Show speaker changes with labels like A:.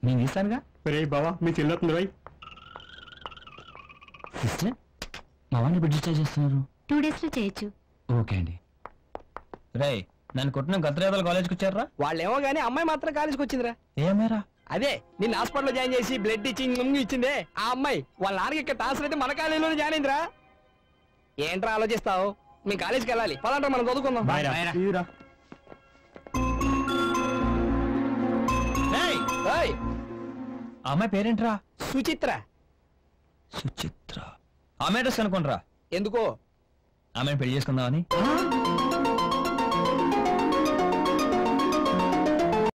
A: నేను ఇస్తానుగా
B: రే బావా మీ చెల్లెత్తుంది రై
A: సిస్టర్ మా వాడిని ఎప్పుడు డిశ్చార్జ్ చేస్తున్నారు
C: టూ డేస్ లో చేయొచ్చు
A: ఓకే అండి రే నన్ను కొట్టిన గద్రేదాల కాలేజ్కి వచ్చారా
D: వాళ్ళేమో గానీ అమ్మాయి మాత్రం కాలేజీకి వచ్చిందిరా
A: ఏమేరా
D: అదే నిన్న హాస్పిటల్లో జాయిన్ చేసి బ్లడ్ ఇచ్చి ముందు ఇచ్చిందే ఆ అమ్మాయి వాళ్ళ నాన్నకి ఇక్కడ ట్రాన్స్ఫర్ అయితే మన కాలేజీలోనే జాయిన్ అయిందిరా ఏంట్రా ఆలోచిస్తావు మీ కాలేజీకి వెళ్ళాలి పదంటే మనం చదువుకుందాం
A: బాయ్ రా. బాయ్ రా.
B: తీరా
A: ఏయ్,
D: ఏయ్,
A: ఆ అమ్మాయి పేరేంట్రా
D: సుచిత్ర
A: సుచిత్ర ఆమె అడ్రస్ అనుకుంట్రా
D: ఎందుకో
A: ఆమెను పెళ్లి చేసుకుందామని